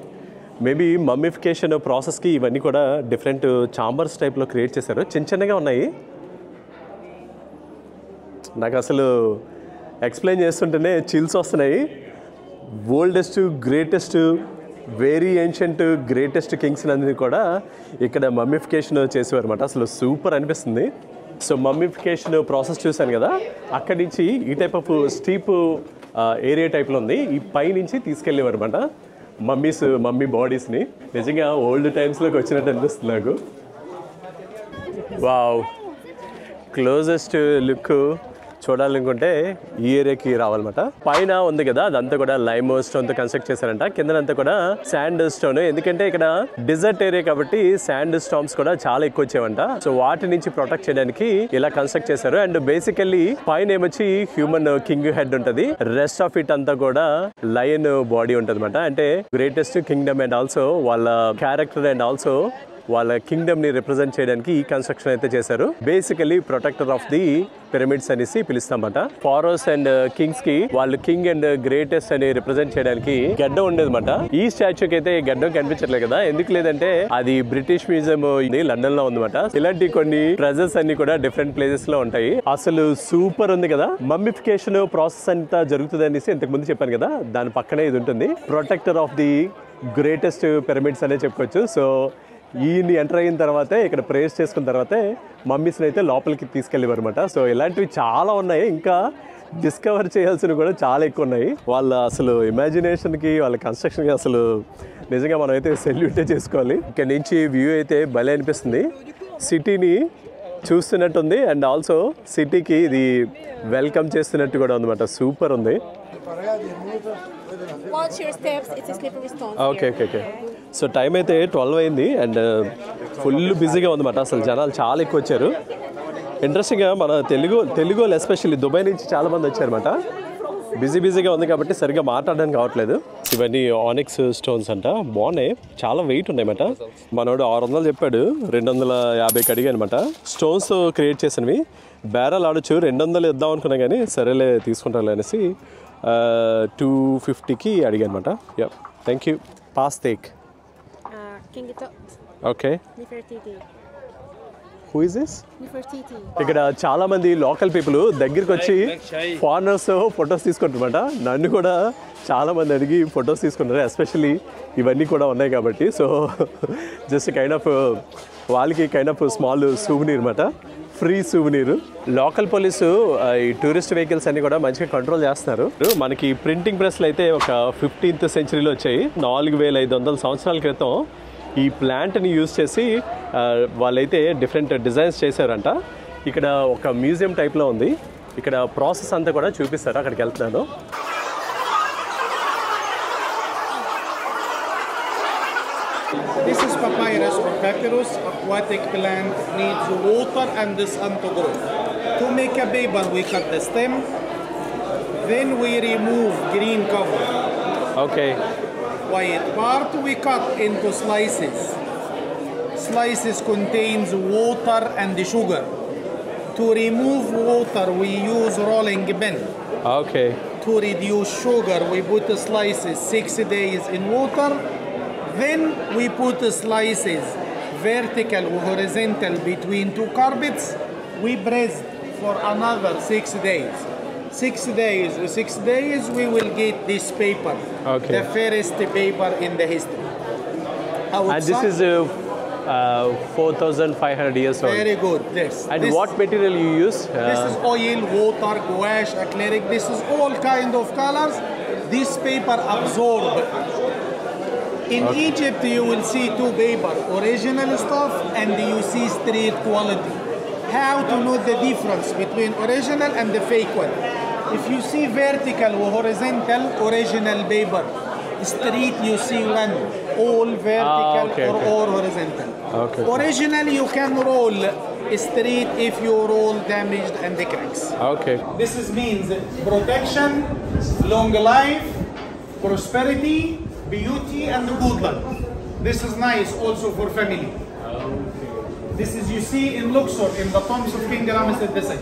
మేబీ మమ్మిఫికేషన్ ప్రాసెస్కి ఇవన్నీ కూడా డిఫరెంట్ చాంబర్స్ టైప్లో క్రియేట్ చేశారు చిన్న చిన్నగా ఉన్నాయి నాకు అసలు ఎక్స్ప్లెయిన్ చేస్తుంటేనే చిల్స్ వస్తున్నాయి oldest greatest very ancient greatest kings అన్ని కూడా ఇక్కడ మమ్మిఫికేషన్ చేసేవారు అనమాట అసలు సూపర్ అనిపిస్తుంది సో మమ్మిఫికేషన్ ప్రాసెస్ చూశాను కదా అక్కడి నుంచి ఈ టైప్ ఆఫ్ స్టీప్ ఏరియా టైప్లో ఉంది ఈ పై నుంచి తీసుకెళ్ళేవారు అనమాట మమ్మీస్ మమ్మీ బాడీస్ని నిజంగా ఓల్డ్ టైమ్స్లోకి వచ్చినట్టు అనిపిస్తుంది నాకు వావ్ క్లోజెస్ట్ లుక్ చూడాలనుకుంటే ఈ ఏరియాకి రావాలన్నమాట పైన ఉంది కదా అదంతా కూడా లైమ్ స్టోన్ తో కన్స్ట్రక్ట్ చేశారంట కిందనంతా కూడా శాండ్ స్టోన్ ఎందుకంటే ఇక్కడ డిజర్ట్ ఏరియా కాబట్టి శాండ్ స్టామ్స్ కూడా చాలా ఎక్కువ వచ్చేవంట సో వాటి నుంచి ప్రొటెక్ట్ చేయడానికి ఇలా కన్స్ట్రక్ట్ చేశారు అండ్ బేసికల్లీ పైన ఏమొచ్చి హ్యూమన్ కింగ్ హెడ్ ఉంటది రెస్ట్ ఆఫ్ ఇట్ అంతా కూడా లయన్ బాడీ ఉంటది అంటే గ్రేటెస్ట్ కింగ్డమ్ అండ్ ఆల్సో వాళ్ళ క్యారెక్టర్ అండ్ ఆల్సో వాళ్ళ కింగ్డమ్ ని రిప్రజెంట్ చేయడానికి ఈ కన్స్ట్రక్షన్ అయితే చేశారు basically protector of the pyramids అనేసి పిలుస్తామట ఫారోస్ అండ్ కింగ్స్ కి వాళ్ళు కింగ్ అండ్ గ్రేటెస్ట్ అని రిప్రజెంట్ చేయడానికి గడ్డ ఉండేదన్నమాట ఈ స్టాచ్యూకి అయితే గడ్డం కనిపించట్లేదు కదా ఎందుకు లేదంటే అది బ్రిటిష్ మ్యూజియం ఇది లండన్ లో ఉందన్నమాట ఇలాంటి కొన్ని ట్రెజర్స్ అన్ని కూడా డిఫరెంట్ ప్లేసెస్ లో ఉంటాయి అసలు సూపర్ ఉంది కదా మమ్మిఫికేషన్ ప్రాసెస్ అంతా జరుగుతుంది అనేసి ఇంతకు ముందు చెప్పాను కదా దాని పక్కనే ఇది ఉంటుంది protector of the greatest pyramids అనే చెప్పుకోవచ్చు సో ఈయన్ని ఎంటర్ అయిన తర్వాతే ఇక్కడ ప్రేస్ చేసుకున్న తర్వాతే మమ్మీస్ని అయితే లోపలికి తీసుకెళ్ళేవారు అనమాట సో ఇలాంటివి చాలా ఉన్నాయి ఇంకా డిస్కవర్ చేయాల్సినవి కూడా చాలా ఎక్కువ ఉన్నాయి వాళ్ళ అసలు ఇమాజినేషన్కి వాళ్ళ కన్స్ట్రక్షన్కి అసలు నిజంగా మనం అయితే సెల్యూటే చేసుకోవాలి ఇక్కడ నుంచి వ్యూ అయితే భలే అనిపిస్తుంది సిటీని చూస్తున్నట్టుంది అండ్ ఆల్సో సిటీకి ఇది వెల్కమ్ చేస్తున్నట్టు కూడా ఉందన్నమాట సూపర్ ఉంది Watch your steps. It's a slippery stone. Okay okay okay so time అయితే ట్వెల్వ్ అయింది అండ్ ఫుల్ బిజీగా ఉందన్నమాట అసలు జనాలు చాలా ఎక్కువ వచ్చారు ఇంట్రెస్టింగ్గా మన తెలుగు తెలుగు వాళ్ళు ఎస్పెషల్లీ దుబాయ్ నుంచి చాలా మంది వచ్చారన్నమాట బిజీ బిజీగా ఉంది కాబట్టి సరిగ్గా మాట్లాడడానికి కావట్లేదు ఇవన్నీ ఆనిక్స్ స్టోన్స్ అంట బాగున్నాయి చాలా వెయిట్ ఉన్నాయన్నమాట మనోడు ఆరు వందలు చెప్పాడు రెండు వందల యాభైకి అడిగా అనమాట స్టోన్స్ క్రియేట్ చేసినవి బేరాలు ఆడొచ్చు రెండు వందలు ఇద్దాం అనుకున్నా కానీ సరేలే తీసుకుంటారులే అనేసి టూ ఫిఫ్టీకి అడిగా అనమాట యా థ్యాంక్ యూ పాస్ తేక్ Uh, King Tot. Okay Nefertiti. Who is this Nefertiti. ఇక్కడ చాలా మంది లోకల్ పీపుల్ దగ్గరికి వచ్చి ఫారినర్స్ ఫొటోస్ తీసుకుంటారన్నమాట నన్ను కూడా చాలా మంది అడిగి ఫొటోస్ తీసుకుంటారు ఎస్పెషల్లీ ఇవన్నీ కూడా ఉన్నాయి కాబట్టి సో జస్ట్ కైండ్ ఆఫ్ వాళ్ళకి కైండ్ ఆఫ్ స్మాల్ సూవనీర్ అనమాట ఫ్రీ సూవనీర్ లోకల్ పోలీసు ఆ, ఈ టూరిస్ట్ వెహికల్స్ అన్ని కూడా మంచిగా కంట్రోల్ చేస్తున్నారు మనకి ప్రింటింగ్ ప్రెస్లు అయితే ఒక ఫిఫ్టీన్త్ సెంచరీలో వచ్చాయి నాలుగు వేల ఐదు వందల సంవత్సరాల క్రితం ఈ ప్లాంట్ని యూజ్ చేసి ఆ, వాళ్ళైతే డిఫరెంట్ డిజైన్స్ చేశారంట ఇక్కడ ఒక మ్యూజియం టైప్లో ఉంది ఇక్కడ ప్రాసెస్ అంతా కూడా చూపిస్తారు అక్కడికి వెళ్తున్నాను This is papyrus or papyrus, aquatic plant, needs water and the sun to grow. To make a paper, we cut the stem, then we remove green cover. Okay White part we cut into slices. Slices contains water and sugar. To remove water, we use rolling pin. Okay To reduce sugar, we put the slices six days in water. Then we put the slices vertical or horizontal between two carpets. We press for another six days. Six days, six days, we will get this paper. Okay. The first paper in the history. And this Outside- is four thousand five hundred years very good. This. And this, what material you use This is oil, water, gouache, acrylic. This is all kind of colors. This paper absorb. In Egypt, you will see two paper, original stuff and you see street quality. How to know the difference between original and the fake one? If you see vertical or horizontal, original paper. Street, you see one, all vertical okay, or okay. all horizontal. Okay. Original, you can roll straight if you roll damaged and the cracks. Okay This is means protection, long life, prosperity, beauty, and good luck. This is nice also for family. This is you see in Luxor in the tombs of King Ramesses II.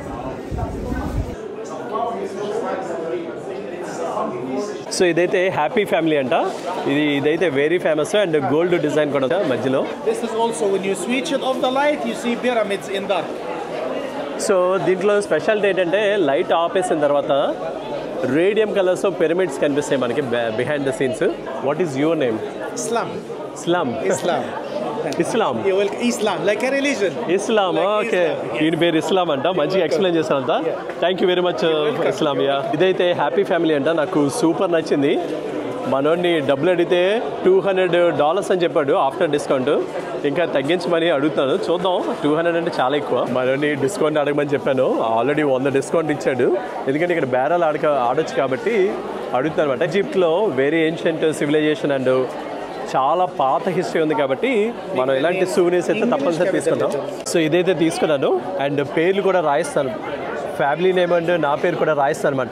So ఇదైతే happy family అంట ఇది ఇదైతే very famous and gold design కూడా ఉంది మధ్యలో This is also when you switch it off the light, you see pyramids in dark. So దీంట్లో speciality ఏంటంటే light ఆపేసిన తర్వాత రేడియం కలర్స్ పిరమిడ్స్ కనిపిస్తాయి మనకి behind the scenes what is your name Islam. Islam Islam. Islam You will Islam, like a religion. Islam Like okay Islam, yes. ఈయన పేరు Islam అంట మంచిగా ఎక్స్ప్లెయిన్ చేశారంట థ్యాంక్ యూ వెరీ మచ్ ఇస్లామియా ఇదైతే happy family అంట నాకు సూపర్ నచ్చింది మనోడిని డబ్బులు అడిగితే టూ హండ్రెడ్ డాలర్స్ అని చెప్పాడు ఆఫ్టర్ డిస్కౌంట్ ఇంకా తగ్గించమని అడుగుతాను చూద్దాం టూ హండ్రెడ్ అంటే చాలా ఎక్కువ మనోడిని డిస్కౌంట్ అడగమని చెప్పాను ఆల్రెడీ వంద డిస్కౌంట్ ఇచ్చాడు ఎందుకంటే ఇక్కడ బేరాలు ఆడక ఆడొచ్చు కాబట్టి అడుగుతాను అనమాట ఈజిప్ట్లో వెరీ ఏన్షియంట్ సివిలైజేషన్ అండ్ చాలా పాత హిస్టరీ ఉంది కాబట్టి మనం ఇలాంటి సూవనీర్స్ అయితే తప్పనిసరి తీసుకుందాం సో ఇదైతే తీసుకున్నాను అండ్ పేర్లు కూడా రాయిస్తాను ఫ్యామిలీ నేమ్ అండ్ నా పేరు కూడా రాయిస్తాను అనమాట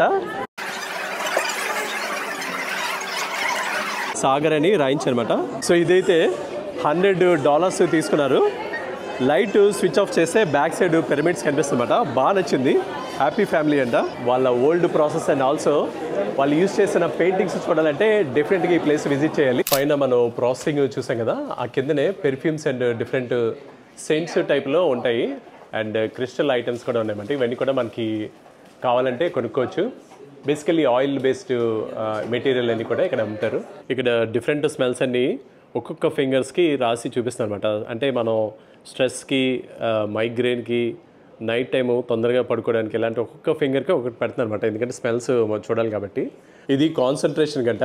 సాగర్ అని రాయించనమాట సో ఇదైతే హండ్రెడ్ డాలర్స్ తీసుకున్నారు లైట్ స్విచ్ ఆఫ్ చేస్తే బ్యాక్ సైడ్ పిరమిడ్స్ కనిపిస్తుందన్నమాట బాగా నచ్చింది హ్యాపీ ఫ్యామిలీ అంట వాళ్ళ ఓల్డ్ ప్రాసెస్ అండ్ ఆల్సో వాళ్ళు యూస్ చేసిన పెయింటింగ్స్ చూడాలంటే డెఫినెట్గా ఈ ప్లేస్ విజిట్ చేయాలి పైన మనం ప్రాసెసింగ్ చూసాం కదా ఆ కిందనే పెర్ఫ్యూమ్స్ అండ్ డిఫరెంట్ సెంట్స్ టైప్లో ఉంటాయి అండ్ క్రిస్టల్ ఐటమ్స్ కూడా ఉన్నాయన్నమాట ఇవన్నీ కూడా మనకి కావాలంటే కొనుక్కోవచ్చు బేసికలీ ఆయిల్ బేస్డ్ మెటీరియల్ అన్ని కూడా ఇక్కడ అమ్ముతారు ఇక్కడ డిఫరెంట్ స్మెల్స్ అన్ని ఒక్కొక్క ఫింగర్స్కి రాసి చూపిస్తారు అనమాట అంటే మనం స్ట్రెస్కి మైగ్రేన్కి నైట్ టైము తొందరగా పడుకోవడానికి ఇలాంటి ఒక్కొక్క ఫింగర్కి ఒకటి పెడుతున్నారు అనమాట ఎందుకంటే స్మెల్స్ చూడాలి కాబట్టి ఇది కాన్సన్ట్రేషన్ గంట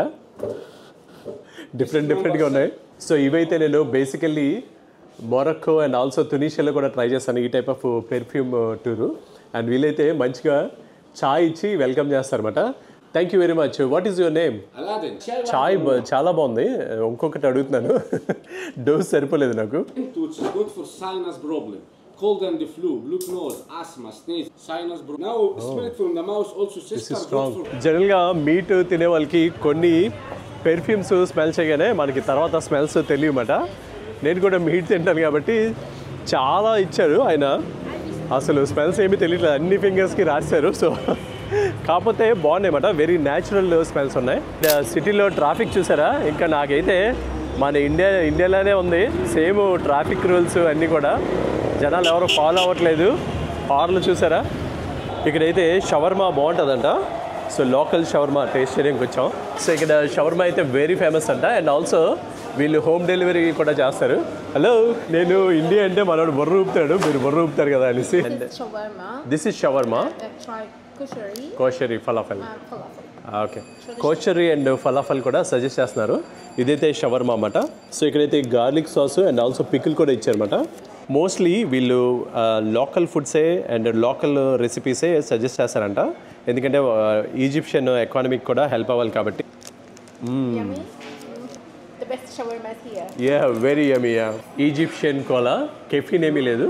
డిఫరెంట్ డిఫరెంట్గా ఉన్నాయి సో ఇవైతే నేను బేసికల్లీ మొరక్కో అండ్ ఆల్సో తునీషియాలో కూడా ట్రై చేస్తాను ఈ type of perfume tour and వీలైతే మంచిగా చాయ్ ఇచ్చి వెల్కమ్ చేస్తారన్నమాట thank you very much what is your name Aladdin. చాయ్ బ- చాలా బాగుంది ఇంకొకటి అడుగుతున్నాను డోస్ సరిపోలేదు నాకు It's good for sinus problem. Cold and the flu, blue nose, asthma, sneeze, sinus problem. Now, spirit from the mouth also sister good strong for జనరల్గా meat తినే వాళ్ళకి కొన్ని పెర్ఫ్యూమ్స్ స్మెల్ చేయగానే మనకి తర్వాత స్మెల్స్ తెలియమాట నేను కూడా మీట్ తింటాను కాబట్టి చాలా ఇచ్చారు ఆయన అసలు స్మెల్స్ ఏమీ తెలియట్లేదు అన్ని ఫింగర్స్కి రాశారు సో కాకపోతే బాగున్నాయన్నమాట వెరీ న్యాచురల్ స్మెల్స్ ఉన్నాయి సిటీలో ట్రాఫిక్ చూసారా ఇంకా నాకైతే మన ఇండియా ఇండియాలోనే ఉంది సేమ్ ట్రాఫిక్ రూల్స్ అన్నీ కూడా జనాలు ఎవరు ఫాలో అవ్వట్లేదు హార్లు చూసారా ఇక్కడైతే షవర్మా బాగుంటుందంట సో లోకల్ షవర్మా టేస్ట్ చేయడానికి వచ్చాం సో ఇక్కడ షవర్మా అయితే వెరీ ఫేమస్ అంట అండ్ ఆల్సో వీళ్ళు హోమ్ డెలివరీ కూడా చేస్తారు హలో నేను ఇండియా అంటే మనోడు బొర్ర ఊపుతాడు మీరు బొర్ర ఊపుతారు కదా అనేసి This is shawarma. This is shawarma Uh, try kushari koshari falafel and falafel. Okay koshari and falafel కూడా సజెస్ట్ చేస్తున్నారు ఇదైతే షవర్మా అన్నమాట సో ఇక్కడైతే garlic sauce and also pickle కూడా ఇచ్చారన్నమాట మోస్ట్లీ వీళ్ళు లోకల్ ఫుడ్సే అండ్ లోకల్ రెసిపీసే సజెస్ట్ చేస్తారంట ఎందుకంటే ఈజిప్షియన్ ఎకానమీకి కూడా హెల్ప్ అవ్వాలి కాబట్టి Yummy. The best shawarma is here. Yeah very yummy yeah Egyptian cola caffeine ఏమీ లేదు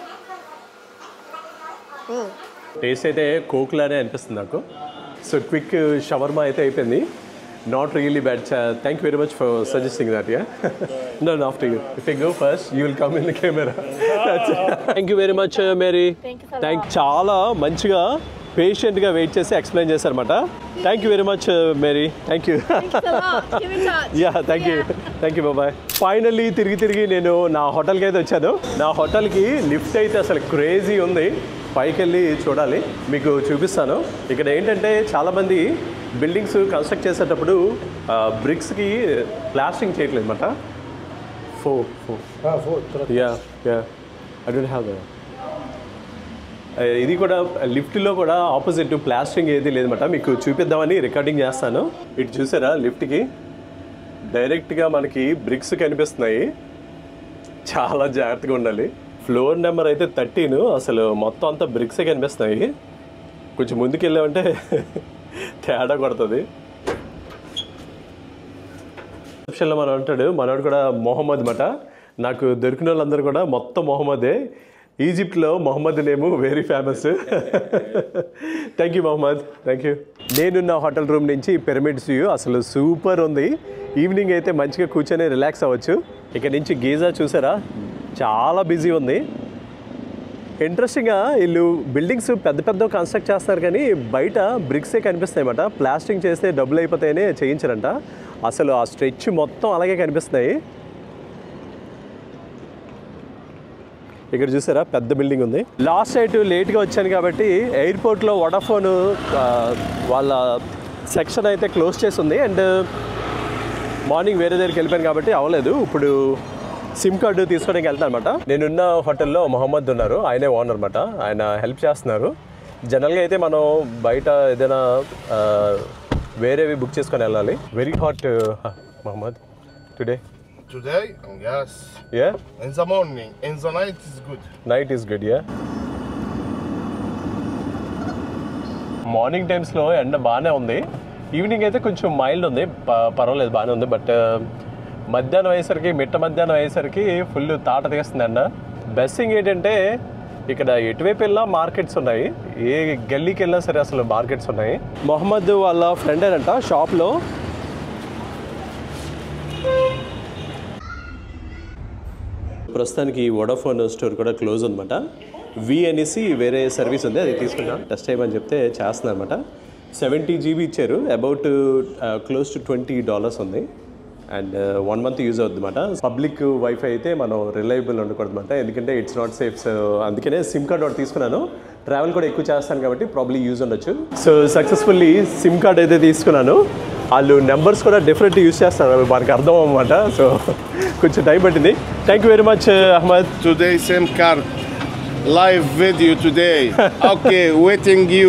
టేస్ట్ అయితే కోక్లానే అనిపిస్తుంది నాకు సో క్విక్ షవర్మా అయితే అయిపోయింది not really bad thank you very much for suggesting that yeah no after you if you go first you will come in the camera thank you very much Mary Thank you so thank చాలా మంచిగా పేషెంట్గా wait చేసి explain చేశారన్నమాట thank you very much Mary thank you Thanks a lot. Keep in touch. Yeah thank you thank you బాబాయ్ finally తిరిగి తిరిగి నేను నా హోటల్కి అయితే వచ్చాను నా హోటల్కి లిఫ్ట్ అయితే అసలు క్రేజీ ఉంది పైకి వెళ్ళి చూడాలి మీకు చూపిస్తాను ఇక్కడ ఏంటంటే చాలామంది బిల్డింగ్స్ కన్స్ట్రక్ట్ చేసేటప్పుడు బ్రిక్స్కి ప్లాస్టింగ్ చేయట్లేదు అనమాట ఫో ఫో yeah yeah I don't have ఇది కూడా లిఫ్ట్లో కూడా ఆపోజిట్ ప్లాస్టింగ్ ఏది లేదన్నమాట మీకు చూపిద్దామని రికార్డింగ్ చేస్తాను ఇటు చూసారా లిఫ్ట్కి డైరెక్ట్గా మనకి బ్రిక్స్ కనిపిస్తున్నాయి చాలా జాగ్రత్తగా ఉండాలి ఫ్లోర్ నెంబర్ అయితే థర్టీన్ అసలు మొత్తం అంతా బ్రిక్సే కనిపిస్తున్నాయి కొంచెం ముందుకు వెళ్ళామంటే తేడా కొడుతుంది రిసెప్షన్లో మనం ఉంటాడు మనోడు కూడా మొహమ్మద్ మాట నాకు దొరికిన వాళ్ళందరూ కూడా మొత్తం మొహమ్మదే ఈజిప్ట్లో Mohammed name very famous thank you Mohammed thank you నేనున్న హోటల్ రూమ్ నుంచి పిరమిడ్స్ వ్యూ అసలు సూపర్ ఉంది ఈవినింగ్ అయితే మంచిగా కూర్చొని రిలాక్స్ అవ్వచ్చు ఇక్కడ నుంచి గీజా చూసారా చాలా బిజీ ఉంది ఇంట్రెస్టింగ్గా వీళ్ళు బిల్డింగ్స్ పెద్ద పెద్ద కన్స్ట్రక్ట్ చేస్తారు కానీ బయట బ్రిక్సే కనిపిస్తాయి అన్నమాట ప్లాస్టింగ్ చేస్తే డబ్బులు అయిపోతాయని చేయించారంట అసలు ఆ స్ట్రెచ్ మొత్తం అలాగే కనిపిస్తున్నాయి ఇక్కడ చూసారా పెద్ద బిల్డింగ్ ఉంది లాస్ట్ నైట్ లేట్గా వచ్చాను కాబట్టి ఎయిర్పోర్ట్లో వడాఫోన్ వాళ్ళ సెక్షన్ అయితే క్లోజ్ చేసి ఉంది అండ్ మార్నింగ్ వేరే దగ్గరికి వెళ్ళిపోయాను కాబట్టి అవ్వలేదు ఇప్పుడు సిమ్ కార్డు తీసుకోవడానికి వెళ్తాను అనమాట నేనున్న హోటల్లో మొహమ్మద్ ఉన్నారు ఆయనే ఓనర్ అనమాట ఆయన హెల్ప్ చేస్తున్నారు జనరల్గా అయితే మనం బయట ఏదైనా ఆ, వేరేవి బుక్ చేసుకొని వెళ్ళాలి very hot Mohammed today Today, yes. యా In the morning, in the night is good. Night is good yeah morning టైమ్స్లో ఎండ బాగానే ఉంది ఈవినింగ్ అయితే కొంచెం మైల్డ్ ఉంది ప- పర్వాలేదు బాగానే ఉంది బట్ మధ్యాహ్నం అయ్యేసరికి మిట్ట మధ్యాహ్నం అయ్యేసరికి ఫుల్ తాట తీస్తుంది ఎండ బెస్ట్ థింగ్ ఏంటంటే ఇక్కడ ఎటువైపు వెళ్ళినా మార్కెట్స్ ఉన్నాయి ఏ గల్లీకి వెళ్ళినా సరే అసలు మార్కెట్స్ ఉన్నాయి మొహమ్మద్ వాళ్ళ ఫ్రెండ్ అంట షాప్లో ప్రస్తుతానికి వోడాఫోన్ స్టోర్ కూడా క్లోజ్ అనమాట వి అనేసి వేరే సర్వీస్ ఉంది అది తీసుకున్నా టెస్ట్ చేయమని చెప్తే చేస్తున్నాను అనమాట సెవెంటీ జీబీ ఇచ్చారు about close to twenty dollars ఉంది అండ్ వన్ మంత్ యూజ్ అవుతుంది అనమాట పబ్లిక్ వైఫై అయితే మనం రిలయబుల్ ఉండకూడదు అనమాట ఎందుకంటే ఇట్స్ నాట్ సేఫ్ సో అందుకనే సిమ్ కార్డ్ ఒకటి తీసుకున్నాను ట్రావెల్ కూడా ఎక్కువ చేస్తాను కాబట్టి ప్రాబ్లీ యూజ్ ఉండొచ్చు సో సక్సెస్ఫుల్లీ సిమ్ కార్డ్ అయితే తీసుకున్నాను వాళ్ళు నెంబర్స్ కూడా డిఫరెంట్ యూజ్ చేస్తారు అవి మనకు అర్థం అన్నమాట సో కొంచెం టైం పట్టింది thank you very much Ahmed Today, same card. Live video today. okay, waiting you.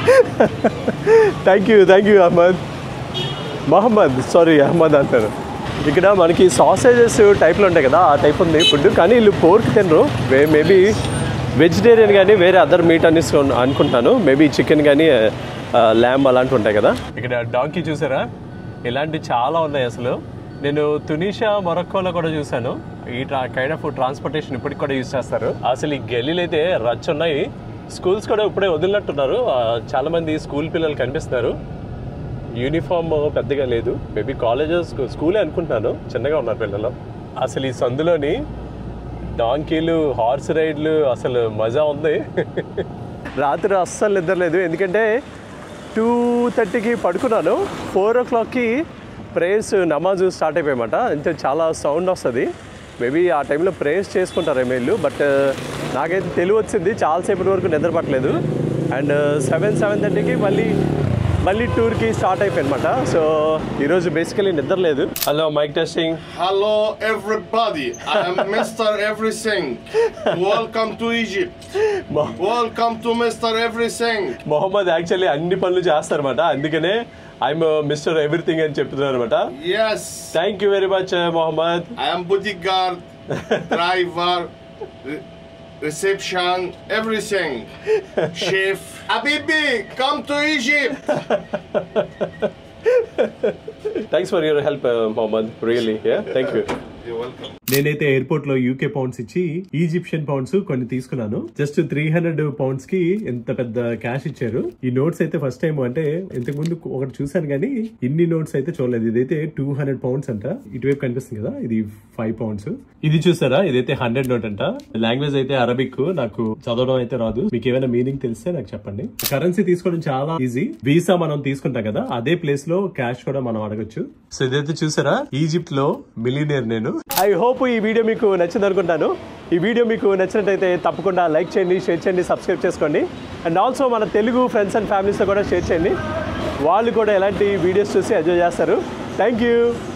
Thank you thank you Ahmed Mohammed sorry Ahmed అంటారు ఇక్కడ మనకి సాసేజెస్ టైప్లో ఉంటాయి కదా ఆ టైప్ ఉంది ఫుడ్ కానీ వీళ్ళు పోర్క్ తినరు మేబీ వెజిటేరియన్ కానీ వేరే అదర్ మీట్ అని అనుకుంటాను మేబీ చికెన్ కానీ ల్యాంబ్ అలాంటివి ఉంటాయి కదా ఇక్కడ డాంకీ చూసారా ఇలాంటి చాలా ఉన్నాయి అసలు నేను తునీషియా మొరక్కోలో కూడా చూశాను ఈ కైండ్ ఆఫ్ ట్రాన్స్పోర్టేషన్ ఇప్పటికి కూడా యూజ్ చేస్తారు అసలు ఈ గల్లీలు అయితే రచ్ ఉన్నాయి స్కూల్స్ కూడా ఇప్పుడే వదిలినట్టున్నారు ఆ, చాలా మంది స్కూల్ పిల్లలు కనిపిస్తున్నారు యూనిఫామ్ పెద్దగా లేదు మేబీ కాలేజెస్ స్కూలే అనుకుంటున్నాను చిన్నగా ఉన్నారు పిల్లలు అసలు ఈ సందులోని డాంకీలు హార్స్ రైడ్లు అసలు మజా ఉంది రాత్రి అస్సలు నిద్రలేదు ఎందుకంటే టూ థర్టీకి పడుకున్నాను ఫోర్ ఓ క్లాక్కి ప్రేయర్స్ నమాజ్ స్టార్ట్ అయిపోయామాట అంటే చాలా సౌండ్ వస్తుంది మేబీ ఆ టైంలో ప్రేయర్స్ చేసుకుంటారు ఎమ్మెల్యేలు బట్ నాకైతే తెలివి వచ్చింది చాలాసేపటి వరకు నిద్ర పట్టలేదు అండ్ సెవెన్ సెవెన్ థర్టీకి మళ్ళీ మళ్ళీ టూర్కి స్టార్ట్ అయిపోయింది అనమాట సో ఈరోజు బేసికలీ నిద్ర లేదు hello mike testing Hello, everybody. I am Mr. Everything. Welcome to Egypt. Welcome to Mr. Everything. Mohammed actually అన్ని పనులు చేస్తారన్నమాట అందుకనే ఐఎమ్ మిస్టర్ ఎవ్రీథింగ్ అని చెప్తున్నారు అనమాట Yes, thank you very much Mohammed I am bodyguard, driver, re- reception, everything. Chef. Habibi, come to Egypt. Thanks for your help Mohammed really thank you You're welcome. నేనైతే airport లో UK pounds ఇచ్చి Egyptian pounds కొన్ని తీసుకున్నాను just three hundred pounds కి ఎంత పెద్ద cash ఇచ్చారు ఈ నోట్స్ అయితే ఫస్ట్ టైం అంటే ఇంతకు ముందు ఒకటి చూసాను కానీ ఇన్ని నోట్స్ అయితే చూడలేదు ఇదైతే టూ హండ్రెడ్ పౌండ్స్ అంట ఇటువైపు కనిపిస్తుంది కదా ఇది ఫైవ్ పౌండ్స్ ఇది చూసారా ఇదైతే హండ్రెడ్ నోట్ అంట లాంగ్వేజ్ అయితే అరబిక్ నాకు చదవడం అయితే రాదు మీకు ఏమైనా మీనింగ్ తెలిస్తే నాకు చెప్పండి కరెన్సీ తీసుకోవడం చాలా ఈజీ వీసా మనం తీసుకుంటాం కదా అదే ప్లేస్ లో క్యాష్ కూడా మనం అడగచ్చు సో ఇదైతే చూసారా ఈజిప్ట్ లో మిలినియర్ నేను ఐ హోప్ ఈ వీడియో మీకు నచ్చింది అనుకుంటాను ఈ వీడియో మీకు నచ్చినట్టయితే తప్పకుండా లైక్ చేయండి షేర్ చేయండి సబ్స్క్రైబ్ చేసుకోండి అండ్ ఆల్సో మన తెలుగు ఫ్రెండ్స్ అండ్ ఫ్యామిలీస్తో కూడా షేర్ చేయండి వాళ్ళు కూడా ఎలాంటి వీడియోస్ చూసి ఎంజాయ్ చేస్తారు థ్యాంక్ యూ